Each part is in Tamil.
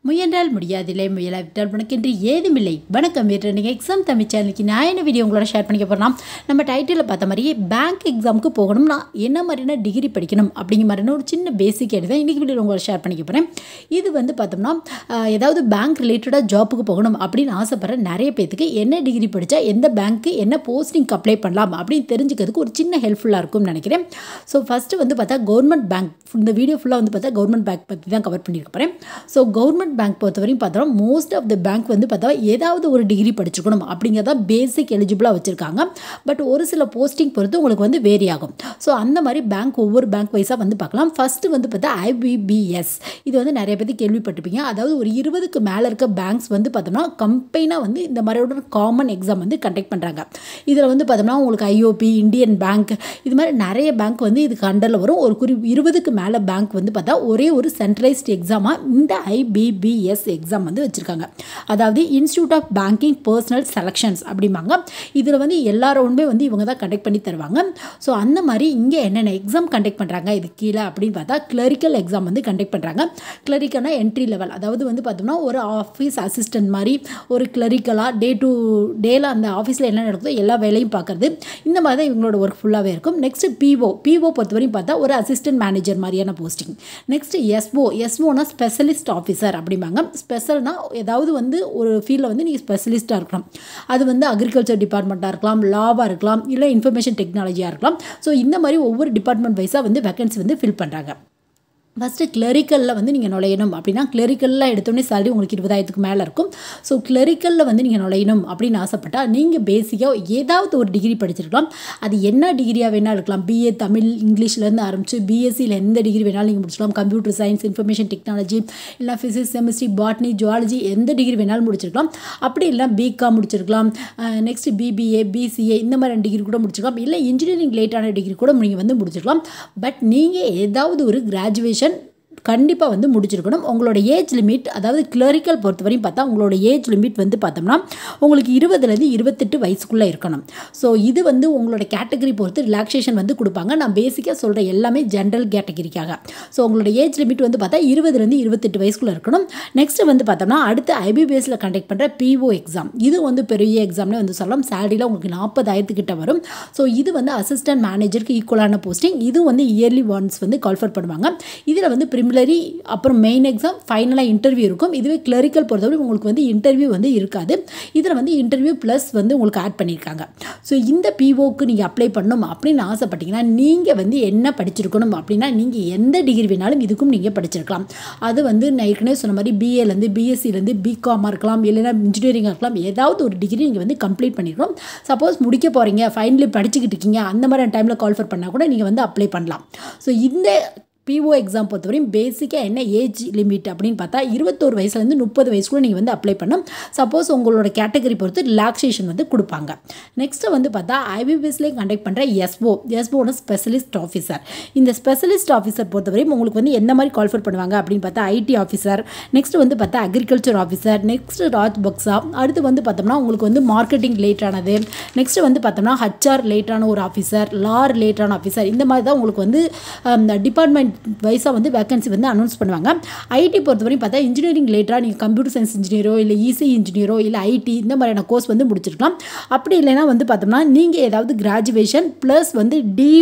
முயன்றால் முடியாதில்லை முயலாவிட்டால் உனக்கென்று ஏதுமில்லை வணக்கம் வீட்டு நீங்கள் எக்ஸாம் தமிழ் சேனலுக்கு நான் என்ன வீடியோ உங்களோட ஷேர் பண்ணிக்க போகிறோம் நம்ம டைட்டிலில் பார்த்த மாதிரி பேங்க் எக்ஸாமுக்கு போகணும்னா என்ன மாதிரியான டிகிரி படிக்கணும் அப்படிங்கிற மாதிரியான ஒரு சின்ன பேசிக் எடுத்து இன்றைக்கி வீடியோ உங்களோட ஷேர் பண்ணிக்க போகிறேன் இது வந்து பார்த்தோம்னா ஆஹ், ஏதாவது பேங்க் ரிலேட்டடாக ஜாப்புக்கு போகணும் அப்படின்னு ஆசைப்படுற நிறைய பேத்துக்கு என்ன டிகிரி படித்தா எந்த பேங்க்கு என்ன போஸ்டிங்க்கு அப்ளை பண்ணலாம் அப்படின்னு தெரிஞ்சுக்கிறதுக்கு ஒரு சின்ன ஹெல்ப்ஃபுல்லாக இருக்கும்னு நினைக்கிறேன் ஸோ ஃபஸ்ட்டு வந்து பார்த்தா கவர்மெண்ட் பேங்க் இந்த வீடியோ ஃபுல்லாக வந்து பார்த்தா கவர்மெண்ட் பேங்க் பற்றி தான் கவர் பண்ணியிருக்க போகிறேன் ஸோ கவர்மெண்ட் பேங்க் பொறுத்தவரையும் பார்த்தோம் மோஸ்ட் ஆஃப் த பேங்க் வந்து பார்த்தா ஏதாவது ஒரு டிகிரி படிச்சிருக்கணும் அப்படிங்கிறத பேசிக் எலிஜிபிளாக வச்சுருக்காங்க பட் ஒரு சில போஸ்டிங் பொறுத்து உங்களுக்கு வந்து வேரி ஆகும் ஸோ அந்த மாதிரி பேங்க் ஒவ்வொரு பேங்க் வைஸாக வந்து பார்க்கலாம் ஃபஸ்ட்டு வந்து பார்த்தா ஐபிபிஎஸ் இது வந்து நிறைய பேர் கேள்விப்பட்டிருப்பீங்க அதாவது ஒரு இருபதுக்கு மேலே இருக்க பேங்க்ஸ் வந்து பார்த்தோம்னா கம்பெனியாக வந்து இந்த மாதிரியோட ஒரு காமன் எக்ஸாம் வந்து கண்டக்ட் பண்ணுறாங்க இதில் வந்து பார்த்தோம்னா உங்களுக்கு ஐஓபி இந்தியன் பேங்க் இது மாதிரி நிறைய பேங்க் வந்து இதுக்கு அண்டரில் வரும் ஒரு குறி இருபதுக்கு மேலே பேங்க் வந்து பார்த்தா ஒரே ஒரு சென்ட்ரலைஸ்ட் எக்ஸாமாக இந்த ஐபிபிஎஸ் எக்ஸாம் வந்து வச்சுருக்காங்க அதாவது institute of banking personnel selections அப்படிம்பாங்க இதில் வந்து எல்லாரோடுமே வந்து இவங்க தான் கண்டக்ட் பண்ணி தருவாங்க ஸோ அந்த மாதிரி இங்கே என்னென்ன எக்ஸாம் கண்டக்ட் பண்ணுறாங்க இது கீழே அப்படின்னு பார்த்தா கிளரிக்கல் எக்ஸாம் வந்து கண்டக்ட் பண்ணுறாங்க கிளரிக்கல்னா என்ட்ரி லெவல் அதாவது வந்து பார்த்தோம்னா ஒரு ஆஃபீஸ் அசிஸ்டன்ட் மாதிரி ஒரு கிளரிக்கலாக டே டு டேல அந்த ஆஃபீஸில் என்ன நடக்குதோ எல்லா வேலையும் பார்க்குறது இந்த மாதிரி தான் இவங்களோட ஒர்க் ஃபுல்லாகவே இருக்கும் நெக்ஸ்ட் பிஓ பிஓ பொறுத்தவரையும் பார்த்தா ஒரு அசிஸ்டன்ட் மேனேஜர் மாதிரியான போஸ்டிங் நெக்ஸ்ட் எஸ்ஓ எஸ்ஓனா ஸ்பெஷலிஸ்ட் ஆஃபீஸர் அப்படிம்பாங்க ஸ்பெஷல்னா ஏதாவது வந்து ஒரு ஃபீல்டில் வந்து நீங்கள் ஸ்பெஷலிஸ்ட்டாக இருக்கலாம் அது வந்து அக்ரிகல்ச்சர் டிபார்ட்மெண்ட்டாக இருக்கலாம் லாவாக இருக்கலாம் இல்லை இன்ஃபர்மேஷன் டெக்னாலஜியாக இருக்கலாம் ஸோ இந்த மாதிரி ஒவ்வொரு டிபார்ட்மெண்ட் வைஸாக வந்து வேகன்சி வந்து ஃபில் பண்ணுறாங்க ஃபஸ்ட்டு கிளரிக்கலில் வந்து நீங்கள் நுழையணும் அப்படின்னா கிளரிக்கலில் எடுத்தோடனே சேலரி உங்களுக்கு இருபதாயிரத்துக்கு மேலே இருக்கும் ஸோ கிளரிக்கலில் வந்து நீங்கள் நுழையணும் அப்படின்னு ஆசைப்பட்டால் நீங்கள் பேசிக்காக ஏதாவது ஒரு டிகிரி படிச்சிருக்கலாம் அது என்ன டிகிரியாக வேணாலும் இருக்கலாம் பிஏ தமிழ் இங்கிலீஷ்லேருந்து ஆரம்பித்து பிஎஸ்சியில் எந்த டிகிரி வேணாலும் நீங்கள் முடிச்சிக்கலாம் கம்ப்யூட்டர் சயின்ஸ் இன்ஃபர்மேஷன் டெக்னாலஜி இல்லை ஃபிசிக்ஸ் கெமிஸ்ட்ரி பாட்னி ஜுவாலஜி எந்த டிகிரி வேணாலும் முடிச்சிருக்கலாம் அப்படி இல்லை பிகாம் முடிச்சிருக்கலாம் நெக்ஸ்ட் பிபிஏ பிசிஏ இந்த மாதிரி டிகிரி கூட முடிச்சிருக்கலாம் இல்லை இன்ஜினியரிங் லேட்டான டிகிரி கூட நீங்கள் வந்து முடிச்சிருக்கலாம் பட் நீங்கள் ஏதாவது ஒரு கிராஜுவேஷன் கண்டிப்பாக வந்து முடிச்சிருக்கணும் உங்களோட ஏஜ் லிமிட் அதாவது கிளரிக்கல் பொறுத்தவரையும் பார்த்தா உங்களோட ஏஜ் லிமிட் வந்து பார்த்தோம்னா உங்களுக்கு இருபதுலேருந்து இருபத்தெட்டு வயசுக்குள்ளே இருக்கணும் ஸோ இது வந்து உங்களோட கேட்டகரி பொறுத்து ரிலாக்ஸேஷன் வந்து கொடுப்பாங்க நான் பேசிக்காக சொல்கிற எல்லாமே ஜென்ரல் கேட்டகரிக்காக ஸோ உங்களோட ஏஜ் லிமிட் வந்து பார்த்தா இருபதுலேருந்து இருபத்தெட்டு வயசுக்குள்ளே இருக்கணும் நெக்ஸ்ட் வந்து பார்த்தோம்னா அடுத்து ஐபிபிஎஸ்சில் கண்டக்ட் பண்ணுற பிஓ எக்ஸாம் இது வந்து பெரிய எக்ஸாம்னே வந்து சொல்லலாம் சேலரியில் உங்களுக்கு நாற்பதாயிரத்துக்கிட்ட வரும் ஸோ இது வந்து அசிஸ்டன்ட் மேனேஜருக்கு ஈக்குவலான போஸ்டிங் இது வந்து இயர்லி ஒன்ஸ் வந்து கால்ஃபர் பண்ணுவாங்க இதில் வந்து ப்ரிமிலரி அப்புறம் மெயின் எக்ஸாம் ஃபைனலாக இன்டர்வியூ இருக்கும் இதுவே கிளரிக்கல் பொறுத்தவரை உங்களுக்கு வந்து இன்டர்வியூ வந்து இருக்காது இதில் வந்து இன்டர்வியூ ப்ளஸ் வந்து உங்களுக்கு ஆட் பண்ணியிருக்காங்க ஸோ இந்த பிஓக்கு நீங்கள் அப்ளை பண்ணணும் அப்படின்னு ஆசைப்பட்டீங்கன்னா நீங்கள் வந்து என்ன படிச்சிருக்கணும் அப்படின்னா நீங்கள் எந்த டிகிரி வேணாலும் இதுக்கும் நீங்கள் படிச்சிருக்கலாம் அது வந்து நான் ஏற்கனவே சொன்ன மாதிரி பிஏலேருந்து பிஎஸ்சிலேருந்து பிகாமாக இருக்கலாம் இல்லைன்னா இன்ஜினியரிங்காக இருக்கலாம் ஏதாவது ஒரு டிகிரி நீங்கள் வந்து கம்ப்ளீட் பண்ணிருக்கணும் சப்போஸ் முடிக்க போகிறீங்க ஃபைனலி படிச்சுக்கிட்டு இருக்கீங்க அந்த மாதிரி டைமில் கால்ஃபர் பண்ணால் கூட நீங்கள் வந்து அப்ளை பண்ணலாம் ஸோ இந்த பிஓ எக்ஸாம் பொறுத்தவரையும் பேசிக்காக என்ன ஏஜ் லிமிட் அப்படின்னு பார்த்தா இருபத்தோரு வயசுலேருந்து முப்பது வயசுக்குள்ள நீங்கள் வந்து அப்ளை பண்ணணும் சப்போஸ் உங்களோட கேட்டகரி பொறுத்து ரிலாக்ஸேஷன் வந்து கொடுப்பாங்க நெக்ஸ்ட்டு வந்து பார்த்தா ஐபிபிஎஸ்லேயே கண்டக்ட் பண்ணுற எஸ்ஓ எஸ்ஓன ஸ்பெஷலிஸ்ட் ஆஃபீஸர் இந்த ஸ்பெஷலிஸ்ட் ஆஃபீஸர் பொறுத்தவரையும் உங்களுக்கு வந்து எந்த மாதிரி கால்ஃபர் பண்ணுவாங்க அப்படின்னு பார்த்தா ஐடி ஆஃபீஸர் நெக்ஸ்ட் வந்து பார்த்தா அக்ரிகல்ச்சர் ஆஃபீஸர் நெக்ஸ்ட் ராஜ் பக்ஸா அடுத்து வந்து பார்த்தோம்னா உங்களுக்கு வந்து மார்க்கெட்டிங் ரிலேட்டானது நெக்ஸ்ட் வந்து பார்த்தோம்னா ஹச்ஆர் ரிலேட்டான ஒரு ஆஃபீஸர் லா ரிலேட்டான ஆஃபீஸர் இந்த மாதிரி தான் உங்களுக்கு வந்து டிபார்ட்மெண்ட் வைஸாக வந்து வேகன்சி வந்து அனௌன்ஸ் பண்ணுவாங்க ஐடி பொறுத்தவரையும் பார்த்தா இன்ஜினியரிங் லேட்டராக நீங்கள் கம்ப்யூட்டர் சயின்ஸ் இன்ஜினியரோ இல்லை இசி இன்ஜினியரோ இல்லை ஐடி இந்த மாதிரியான கோர்ஸ் வந்து முடிச்சிருக்கலாம் அப்படி இல்லைன்னா வந்து பார்த்தோம்னா நீங்கள் ஏதாவது கிராஜுவேஷன் ப்ளஸ் வந்து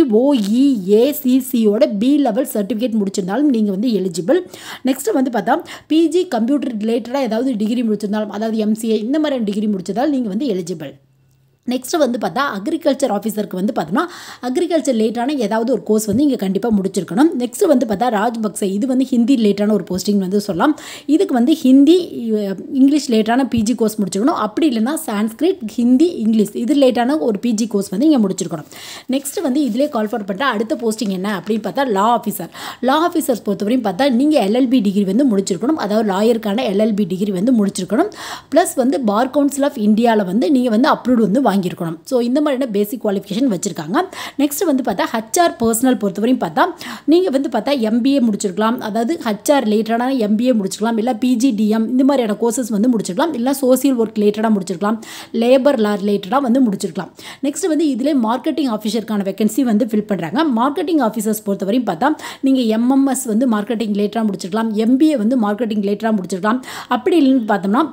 டிஓஇஏசிசியோட பி லெவல் சர்டிஃபிகேட் முடிச்சிருந்தாலும் நீங்கள் வந்து எலிஜிபிள் நெக்ஸ்ட் வந்து பார்த்தா பிஜி கம்ப்யூட்டர் ரிலேட்டடாக ஏதாவது டிகிரி முடிச்சிருந்தாலும் அதாவது எம்சிஏ இந்த மாதிரியான டிகிரி முடிச்சதால் நீங்கள் வந்து எலிஜிபிள் நெக்ஸ்ட் வந்து பார்த்தா அக்ரிகல்ச்சர் ஆஃபீஸருக்கு வந்து பார்த்தோம்னா அக்ரிகல்ச்சர் லேட்டான ஏதாவது ஒரு கோர்ஸ் வந்து இங்கே கண்டிப்பாக முடிச்சிருக்கணும் நெக்ஸ்ட் வந்து பார்த்தா ராஜ்பக்சே இது வந்து ஹிந்தி லேட்டான ஒரு போஸ்டிங் வந்து சொல்லலாம் இதுக்கு வந்து ஹிந்தி அஹ், இங்கிலீஷ் லேட்டான பிஜி கோர்ஸ் முடிச்சிருக்கணும் அப்படி இல்லைன்னா சான்ஸ்கிரிட் ஹிந்தி இங்கிலீஷ் இது லேட்டான ஒரு பிஜி கோர்ஸ் வந்து இங்கே முடிச்சிருக்கணும் நெக்ஸ்ட் வந்து இதிலே கால்ஃபர் பண்ணுற அடுத்த போஸ்டிங் என்ன அப்படின்னு பார்த்தா லா ஆஃபீஸர் லா ஆஃபீஸர்ஸ் பொறுத்தவரையும் பார்த்தா நீங்கள் எல்எல்பி டிகிரி வந்து முடிச்சிருக்கணும் அதாவது லாயருக்கான எல்எல்பி டிகிரி வந்து முடிச்சிருக்கணும் ப்ளஸ் வந்து பார் கவுன்சில் ஆஃப் இந்தியாவில் வந்து நீங்கள் வந்து அப்ரூவ்டு வந்து வாங்கியிருக்கணும் ஸோ இந்த மாதிரியான பேசிக் குவாலிஃபிகேஷன் வச்சுருக்காங்க நெக்ஸ்ட் வந்து பார்த்தா ஹச்ஆர் பர்சனல் பொறுத்தவரையும் பார்த்தா நீங்கள் வந்து பார்த்தா எம்பிஏ முடிச்சிருக்கலாம் அதாவது ஹச்ஆர் ரிலேட்டடான எம்பிஏ முடிச்சிருக்கலாம் இல்லை பிஜிடிஎம் இந்த மாதிரியான கோர்சஸ் வந்து முடிச்சிருக்கலாம் இல்லை சோசியல் ஒர்க் ரிலேட்டடாக முடிச்சிருக்கலாம் லேபர் லா ரிலேட்டடாக வந்து முடிச்சிருக்கலாம் நெக்ஸ்ட் வந்து இதிலே மார்க்கெட்டிங் ஆஃபீஸருக்கான வேகன்சி வந்து ஃபில் பண்ணுறாங்க மார்க்கெட்டிங் ஆஃபீஸர்ஸ் பொறுத்தவரையும் பார்த்தா நீங்கள் எம்எம்எஸ் வந்து மார்க்கெட்டிங் ரிலேட்டடாக முடிச்சிருக்கலாம் எம்பிஏ வந்து மார்க்கெட்டிங் ரிலேட்டடாக முடிச்சிருக்கலாம் அப்படி இல்லைன்னு பார்த்தோம்னா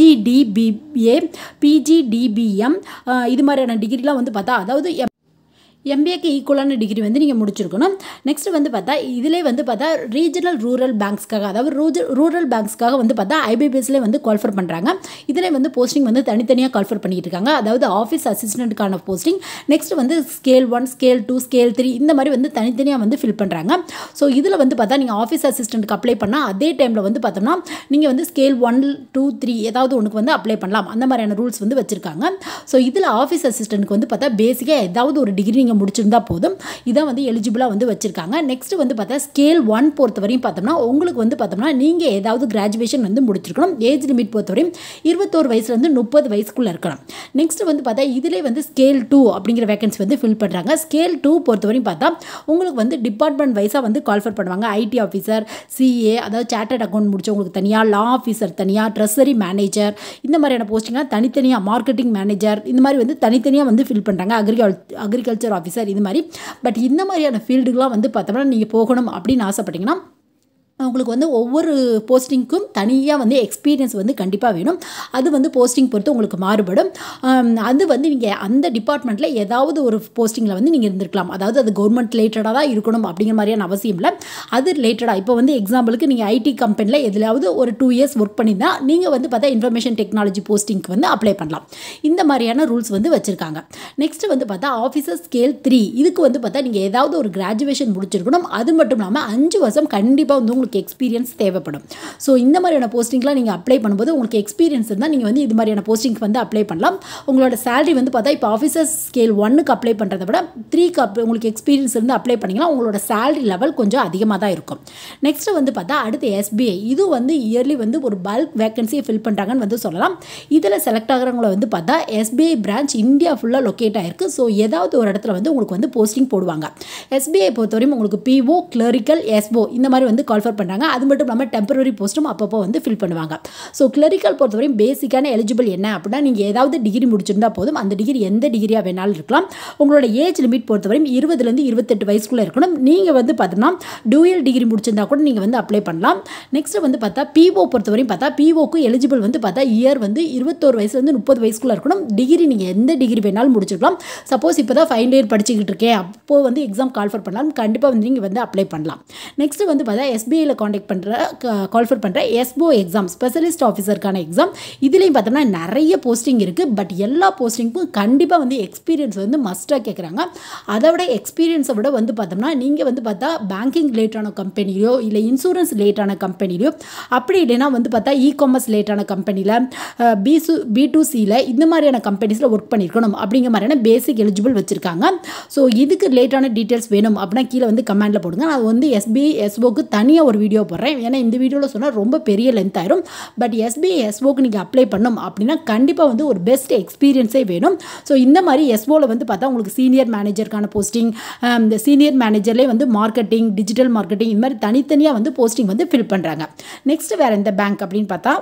பிஜிடிபிஏ பிஜிடிபிஎம் இது மாதிரியான டிகிரிலாம் வந்து பார்த்தா அதாவது எம்பிஏக்கு ஈக்குவலான டிகிரி வந்து நீங்கள் முடிச்சிருக்கணும் நெக்ஸ்ட் வந்து பார்த்தா இதிலே வந்து பார்த்தா ரீஜனல் ரூரல் பேங்க்ஸ்க்காக அதாவது ரூஜ ரூரல் பேங்க்ஸ்க்காக வந்து பார்த்தா ஐபிபிஎஸ்லேயே வந்து குவாலிஃபர் பண்ணுறாங்க இதில் வந்து போஸ்டிங் வந்து தனித்தனியாக குவாலிஃபர் பண்ணிட்டு இருக்காங்க அதாவது ஆஃபீஸ் அசிஸ்டண்ட்டுக்கான போஸ்டிங் நெக்ஸ்ட் வந்து scale one scale two scale three இந்த மாதிரி வந்து தனித்தனியாக வந்து ஃபில் பண்ணுறாங்க ஸோ இதில் வந்து பார்த்தா நீங்கள் ஆஃபீஸ் அசிஸ்டண்ட்டுக்கு அப்ளை பண்ணால் அதே டைமில் வந்து பார்த்தோம்னா நீங்கள் வந்து ஸ்கேல் ஒன் டூ த்ரீ ஏதாவது ஒன்றுக்கு வந்து அப்ளை பண்ணலாம் அந்த மாதிரியான ரூல்ஸ் வந்து வச்சுருக்காங்க ஸோ இதில் ஆஃபீஸ் அசிஸ்டண்ட்டுக்கு வந்து பார்த்தா பேசிக்காக ஏதாவது ஒரு டிகிரி நீங்கள் முடிச்சிருந்தா போதும் இதான் வந்து எலிஜிபிளாக வந்து வச்சுருக்காங்க நெக்ஸ்ட் வந்து பார்த்தா ஸ்கேல் ஒன் பொறுத்தவரையும் பார்த்தோம்னா உங்களுக்கு வந்து பார்த்தோம்னா நீங்கள் ஏதாவது கிராஜுவேஷன் வந்து முடிச்சிருக்கணும் ஏஜ் லிமிட் பொறுத்தவரையும் இருபத்தோரு வயசுலேருந்து முப்பது வயசுக்குள்ளே இருக்கணும் நெக்ஸ்ட் வந்து பார்த்தா இதிலே வந்து ஸ்கேல் டூ அப்படிங்கிற வேகன்சி வந்து ஃபில் பண்ணுறாங்க ஸ்கேல் டூ பொறுத்தவரையும் பார்த்தா உங்களுக்கு வந்து டிபார்ட்மெண்ட் வைஸாக வந்து கால்ஃபர் பண்ணுவாங்க ஐடி ஆஃபீஸர் சிஏ அதாவது சார்ட்டர்ட் அக்கௌண்ட் முடிச்சவங்களுக்கு தனியாக லா ஆஃபீஸர் தனியாக ட்ரெஸரி மேனேஜர் இந்த மாதிரியான போஸ்டிங்காக தனித்தனியாக மார்க்கெட்டிங் மேனேஜர் இந்த மாதிரி வந்து தனித்தனியாக வந்து ஃபில் பண்ணுறாங்க அக்ரிகல் அக்ரிகல்ச்சர் ஆஃபீஸர் இது மாதிரி பட் இந்த மாதிரியான ஃபீல்டுக்கெலாம் வந்து பார்த்தோம்னா நீங்கள் போகணும் அப்படின்னு ஆசைப்பட்டீங்கன்னா உங்களுக்கு வந்து ஒவ்வொரு போஸ்டிங்க்கும் தனியாக வந்து எக்ஸ்பீரியன்ஸ் வந்து கண்டிப்பாக வேணும் அது வந்து போஸ்டிங் பொறுத்து உங்களுக்கு மாறுபடும் ஆம், அது வந்து நீங்கள் அந்த டிபார்ட்மெண்ட்டில் ஏதாவது ஒரு போஸ்டிங்கில் வந்து நீங்கள் இருந்திருக்கலாம் அதாவது அது கவர்மெண்ட் ரிலேட்டடாக தான் இருக்கணும் அப்படிங்கிற மாதிரியான அவசியம் இல்லை அது ரிலேட்டடாக இப்போ வந்து எக்ஸாம்பிளுக்கு நீங்கள் ஐடி கம்பெனியில் எதுலையாவது ஒரு டூ இயர்ஸ் ஒர்க் பண்ணியிருந்தா நீங்கள் வந்து பார்த்தா இன்ஃபர்மேஷன் டெக்னாலஜி போஸ்டிங்க்கு வந்து அப்ளை பண்ணலாம் இந்த மாதிரியான ரூல்ஸ் வந்து வச்சுருக்காங்க நெக்ஸ்ட் வந்து பார்த்தா ஆஃபீஸர் ஸ்கேல் த்ரீ இதுக்கு வந்து பார்த்தா நீங்கள் ஏதாவது ஒரு கிராஜுவேஷன் முடிச்சிருக்கணும் அது மட்டும் இல்லாமல் அஞ்சு வருஷம் கண்டிப்பாக வந்து உங்களுக்கு எக்ஸ்பீரியன்ஸ் தேவைப்படும் ஸோ இந்த மாதிரியான போஸ்டிங்லாம் நீங்கள் அப்ளை பண்ணும்போது உங்களுக்கு எக்ஸ்பீரியன்ஸ் இருந்தால் நீங்கள் வந்து இது மாதிரியான போஸ்டிங்க்கு வந்து அப்ளை பண்ணலாம் உங்களோட சேலரி வந்து பார்த்தா இப்போ ஆஃபீஸர் ஸ்கேல் ஒன்னுக்கு அப்ளை பண்ணுறத விட த்ரீக்கு அப் உங்களுக்கு எக்ஸ்பீரியன்ஸ் இருந்து அப்ளை பண்ணிங்கன்னா உங்களோட சேலரி லெவல் கொஞ்சம் அதிகமாக தான் இருக்கும் நெக்ஸ்ட் வந்து பார்த்தா அடுத்து எஸ்பிஐ இது வந்து இயர்லி வந்து ஒரு பல்க் வேகன்சியை ஃபில் பண்ணுறாங்கன்னு வந்து சொல்லலாம் இதில் செலக்ட் ஆகிறவங்கள வந்து பார்த்தா எஸ்பிஐ பிரான்ச் இந்தியா ஃபுல்லாக லொக்கேட் ஆயிருக்கு ஸோ ஏதாவது ஒரு இடத்துல வந்து உங்களுக்கு வந்து போஸ்டிங் போடுவாங்க எஸ்பிஐ பொறுத்தவரையும் உங்களுக்கு பிஓ கிளரிக்கல் எஸ்ஓ இந்த மாதிரி வந்து கால்ஃபர் பண்ணுறாங்க அது மட்டும் இல்லாமல் டெம்பரரி போஸ்ட்டும் அப்பப்போ வந்து ஃபில் பண்ணுவாங்க ஸோ கிளரிக்கல் பொறுத்தவரையும் பேசிக்கான எலிஜிபிள் என்ன அப்படின்னா நீங்கள் ஏதாவது டிகிரி முடிச்சிருந்தா போதும் அந்த டிகிரி எந்த டிகிரியாக வேணாலும் இருக்கலாம் உங்களோட ஏஜ் லிமிட் பொறுத்தவரையும் இருபதுலேருந்து இருபத்தெட்டு வயசுக்குள்ளே இருக்கணும் நீங்கள் வந்து பார்த்தீங்கன்னா டூயல் டிகிரி முடிச்சிருந்தா கூட நீங்கள் வந்து அப்ளை பண்ணலாம் நெக்ஸ்ட் வந்து பார்த்தா பிஓ பொறுத்தவரையும் பார்த்தா பிஓக்கு எலிஜிபிள் வந்து பார்த்தா இயர் வந்து இருபத்தோரு வயசுலேருந்து முப்பது வயசுக்குள்ளே இருக்கணும் டிகிரி நீங்கள் எந்த டிகிரி வேணாலும் முடிச்சிருக்கலாம் சப்போஸ் இப்போ தான் ஃபைனல் இயர் படிச்சுக்கிட்டு இருக்கேன் அப்போது வந்து எக்ஸாம் கால்ஃபர் பண்ணலாம் கண்டிப்பாக வந்து நீங்கள் வந்து அப்ளை பண்ணலாம் நெக்ஸ்ட் வந்து பார்த்தா எஸ்பிஐயில் காண்டாக்ட் பண்ணுற கால்ஃபர் பண்ணுற எஸ்போ எக்ஸாம் ஸ்பெஷலிஸ்ட் ஆஃபீஸருக்கான எக்ஸாம் இதுலேயும் பார்த்தோம்னா நிறைய போஸ்டிங் இருக்குது பட் எல்லா போஸ்டிங்க்கும் கண்டிப்பாக வந்து எக்ஸ்பீரியன்ஸ் வந்து மஸ்ட்டாக கேட்குறாங்க அதை விட எக்ஸ்பீரியன்ஸை விட வந்து பார்த்தோம்னா நீங்கள் வந்து பார்த்தா பேங்கிங் ரிலேட்டான கம்பெனிலையோ இல்லை இன்சூரன்ஸ் ரிலேட்டான கம்பெனிலையோ அப்படி இல்லைன்னா வந்து பார்த்தா இ காமர்ஸ் ரிலேட்டான கம்பெனியில் பிசு பி டூ சியில் இந்த மாதிரியான கம்பெனிஸில் ஒர்க் பண்ணியிருக்கணும் அப்படிங்கிற மாதிரியான பேசிக் எலிஜிபிள் வச்சுருக்காங்க ஸோ இதுக்கு ரிலேட்டான டீட்டெயில்ஸ் வேணும் அப்படின்னா கீழே வந்து கமெண்ட்டில் போடுங்க நான் வந்து எஸ்பி எஸ்ஓக்கு தனியாக ஒரு வீடியோ போடுறேன் ஏன்னா இந்த வீடியோவில் சொன்னால் ரொம்ப பெரிய லென்த் ஆயிரும் பட் எஸ்பி எஸ்ஓக்கு நீங்கள் அப்ளை பண்ணும் அப்படின்னா கண்டிப்பாக வந்து ஒரு பெஸ்ட் எக்ஸ்பீரியன்ஸே வேணும் ஸோ இந்த மாதிரி எஸ்ஓவில் வந்து பார்த்தா உங்களுக்கு சீனியர் மேனேஜருக்கான போஸ்டிங் இந்த சீனியர் மேனேஜர்லேயே வந்து மார்க்கெட்டிங் டிஜிட்டல் மார்க்கெட்டிங் இந்த மாதிரி தனித்தனியாக வந்து போஸ்டிங் வந்து ஃபில் பண்ணுறாங்க நெக்ஸ்ட் வேறு எந்த பேங்க் அப்படின்னு பார்த்தா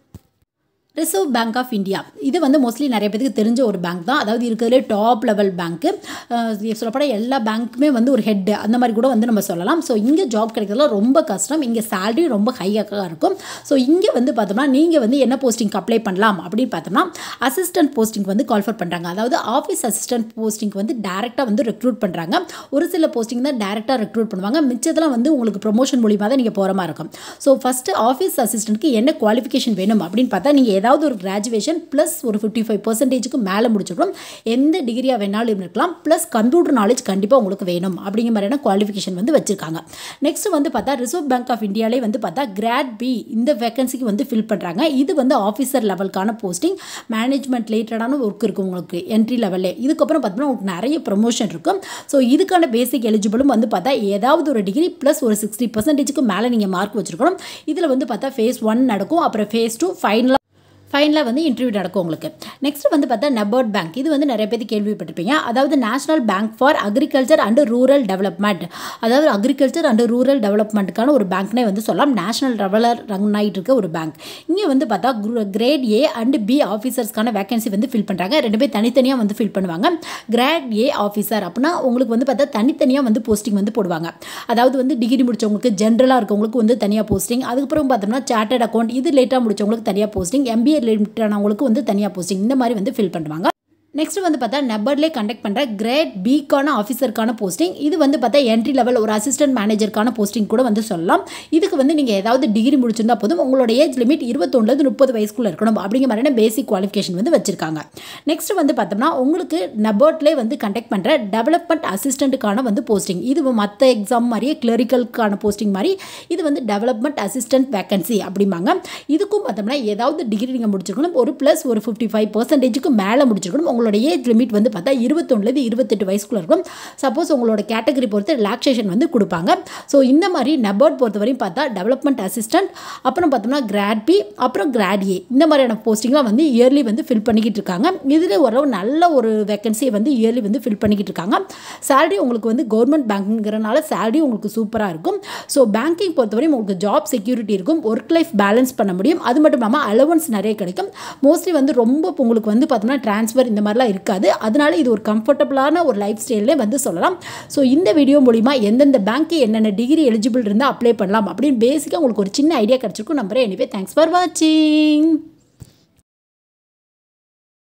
ரிசர்வ் பேங்க் ஆஃப் இந்தியா இது வந்து மோஸ்ட்லி நிறைய பேருக்கு தெரிஞ்ச ஒரு பேங்க் தான் அதாவது இருக்கிறதுலே டாப் லெவல் பேங்க்கு சொல்லப்பட எல்லா பேங்க்குமே வந்து ஒரு ஹெட் அந்த மாதிரி கூட வந்து நம்ம சொல்லலாம் ஸோ இங்கே ஜாப் கிடைக்கிறதுல ரொம்ப கஷ்டம் இங்கே சேலரி ரொம்ப ஹையாக இருக்கும் ஸோ இங்கே வந்து பார்த்தோம்னா நீங்கள் வந்து என்ன போஸ்டிங்க்கு அப்ளை பண்ணலாம் அப்படின்னு பார்த்தோம்னா அசிஸ்டன்ட் போஸ்டிங் வந்து கால்ஃபர் பண்ணுறாங்க அதாவது ஆஃபீஸ் அசிஸ்டன்ட் போஸ்டிங்க்கு வந்து டேரெக்டாக வந்து ரெக்ரூட் பண்ணுறாங்க ஒரு சில போஸ்டிங் தான் டேரெக்டாக ரெக்ரூட் பண்ணுவாங்க மிச்சத்தெல்லாம் வந்து உங்களுக்கு ப்ரொமோஷன் மூலியமாக தான் நீங்கள் போகிற மாதிரி இருக்கும் ஸோ ஃபஸ்ட்டு ஆஃபீஸ் அசிஸ்டன்ட்க்கு என்ன குவாலிஃபிகேஷன் வேணும் அப்படின்னு பார்த்தா நீங்கள் ஏதாவது ஒரு கிராஜுவேஷன் ப்ளஸ் ஒரு ஃபிஃப்டி ஃபைவ் பர்சன்டேஜுக்கு மேலே முடிச்சிருக்கணும் எந்த டிகிரியாக வேணாலும் இருக்கலாம் ப்ளஸ் கம்ப்யூட்டர் நாலேஜ் கண்டிப்பாக உங்களுக்கு வேணும் அப்படிங்கிற மாதிரியான குவாலிஃபிகேஷன் வந்து வச்சுருக்காங்க நெக்ஸ்ட் வந்து பார்த்தா ரிசர்வ் பேங்க் ஆஃப் இந்தியாலே வந்து பார்த்தா கிராட் பி இந்த வேகன்சிக்கு வந்து ஃபில் பண்ணுறாங்க இது வந்து ஆஃபீஸர் லெவலுக்கான போஸ்டிங் மேனேஜ்மெண்ட் ரிலேட்டடான ஒர்க் இருக்கும் உங்களுக்கு என்ட்ரி லெவல்லே இதுக்கப்புறம் பார்த்தோம்னா உங்களுக்கு நிறைய ப்ரொமோஷன் இருக்கும் ஸோ இதுக்கான பேசிக் எலிஜிபிளும் வந்து பார்த்தா ஏதாவது ஒரு டிகிரி ப்ளஸ் ஒரு சிக்ஸ்டி பர்சன்டேஜுக்கு மேலே நீங்கள் மார்க் வச்சுருக்கணும் இதில் வந்து பார்த்தா ஃபேஸ் ஒன் நடக்கும் அப்புறம் ஃபேஸ் டூ ஃபைனலாக ஃபைனலாக வந்து இன்டர்வியூ நடக்கும் உங்களுக்கு நெக்ஸ்ட் வந்து பார்த்தா நபர்ட் பேங்க் இது வந்து நிறைய பேர் கேள்விப்பட்டிருப்பீங்க அதாவது national bank for agriculture and rural development அதாவது அக்ரிகல்ச்சர் அண்ட் ரூரல் டெவலப்மெண்ட்டுக்கான ஒரு பேங்க்னே வந்து சொல்லலாம் நேஷனல் ரெவலர் ரன் ஆகிட்டு இருக்க ஒரு பேங்க் இங்கே வந்து பார்த்தா கிரேட் ஏ அண்ட் பி ஆஃபீஸர்ஸ்க்கான வேகன்சி வந்து ஃபில் பண்ணுறாங்க ரெண்டு பேர் தனித்தனியாக வந்து ஃபில் பண்ணுவாங்க கிரேட் ஏ ஆஃபீஸர் அப்படின்னா உங்களுக்கு வந்து பார்த்தா தனித்தனியாக வந்து போஸ்டிங் வந்து போடுவாங்க அதாவது வந்து டிகிரி முடிச்சவங்களுக்கு ஜென்ரலாக இருக்கவங்களுக்கு வந்து தனியாக போஸ்டிங் அதுக்கப்புறம் பார்த்தோம்னா சார்ட்டர்ட் அக்கௌண்ட் இது லேட்டாக முடிச்சவங்களுக்கு தனியாக போஸ்டிங் எம்பிஏ லிமிட்டானவங்களுக்கு வந்து தனியாக போஸ்டிங் இந்த மாதிரி வந்து ஃபில் பண்ணுவாங்க நெக்ஸ்ட் வந்து பார்த்தா நெபர்லே கண்டக்ட் பண்ணுற கிரேட் பிக்கான ஆஃபீஸருக்கான போஸ்டிங் இது வந்து பார்த்தா என்ட்ரி லெவல் ஒரு அசிஸ்டன்ட் மேனேஜருக்கான போஸ்டிங் கூட வந்து சொல்லலாம் இதுக்கு வந்து நீங்கள் ஏதாவது டிகிரி முடிச்சிருந்தா போதும் உங்களோட ஏஜ் லிமிட் இருபத்தொன்னுலேருந்து முப்பது வயசுக்குள்ளே இருக்கணும் அப்படிங்கிற மாதிரியான பேசிக் குவாலிஃபிகேஷன் வந்து வச்சிருக்காங்க நெக்ஸ்ட் வந்து பார்த்தோம்னா உங்களுக்கு நெபர்ட்லே வந்து கண்டக்ட் பண்ணுற டெவலப்மெண்ட் அசிஸ்டண்ட்டுக்கான வந்து போஸ்டிங் இது மற்ற எக்ஸாம் மாதிரியே கிளரிக்கலுக்கான போஸ்டிங் மாதிரி இது வந்து டெவலப்மெண்ட் அசிஸ்டன்ட் வேகன்சி அப்படிம்பாங்க இதுக்கும் பார்த்தோம்னா ஏதாவது டிகிரி நீங்கள் முடிச்சிருக்கணும் ஒரு ப்ளஸ் ஒரு ஃபிஃப்டி ஃபைவ் பர்சன்டேஜுக்கு மேலே முடிச்சிருக்கணும் உங்களோட ஏஜ் லிமிட் வந்து பார்த்தா இருபத்தொன்னுலேருந்து இருபத்தெட்டு வயசுக்குள்ள இருக்கும் சப்போஸ் உங்களோட கேட்டகரி பொறுத்து ரிலாக்ஸேஷன் வந்து கொடுப்பாங்க ஸோ இந்த மாதிரி நெபர்ட் பொறுத்த வரையும் பார்த்தா டெவலப்மெண்ட் அசிஸ்டன்ட் அப்புறம் பார்த்தோம்னா கிராட் பி அப்புறம் கிராட் ஏ இந்த மாதிரியான போஸ்டிங்லாம் வந்து இயர்லி வந்து ஃபில் பண்ணிக்கிட்டு இருக்காங்க இதில் ஓரளவு நல்ல ஒரு வேகன்சியை வந்து இயர்லி வந்து ஃபில் பண்ணிக்கிட்டு இருக்காங்க சேலரி உங்களுக்கு வந்து கவர்மெண்ட் பேங்க்குங்கிறனால சேலரி உங்களுக்கு சூப்பராக இருக்கும் ஸோ பேங்கிங் பொறுத்தவரையும் உங்களுக்கு ஜாப் செக்யூரிட்டி இருக்கும் ஒர்க் லைஃப் பேலன்ஸ் பண்ண முடியும் அது மட்டும் இல்லாமல் அலவன்ஸ் நிறைய கிடைக்கும் மோஸ்ட்லி வந்து ரொம்ப உங்களுக்கு வந்து பார்த்தோம்னா ட்ரான்ஸ்ஃபர் இந்த மாதிரிலாம் இருக்காது அதனால இது ஒரு கம்ஃபர்டபுளான ஒரு லைஃப் ஸ்டைல்லே வந்து சொல்லலாம் ஸோ இந்த வீடியோ மூலிமா எந்தெந்த பேங்க்கு என்னென்ன டிகிரி எலிஜிபிள் இருந்தால் அப்ளை பண்ணலாம் அப்படின்னு பேசிக்காக உங்களுக்கு ஒரு சின்ன ஐடியா கிடச்சிருக்கும் நம்புறேன் எனிவே தேங்க்ஸ் ஃபார் வாட்சிங்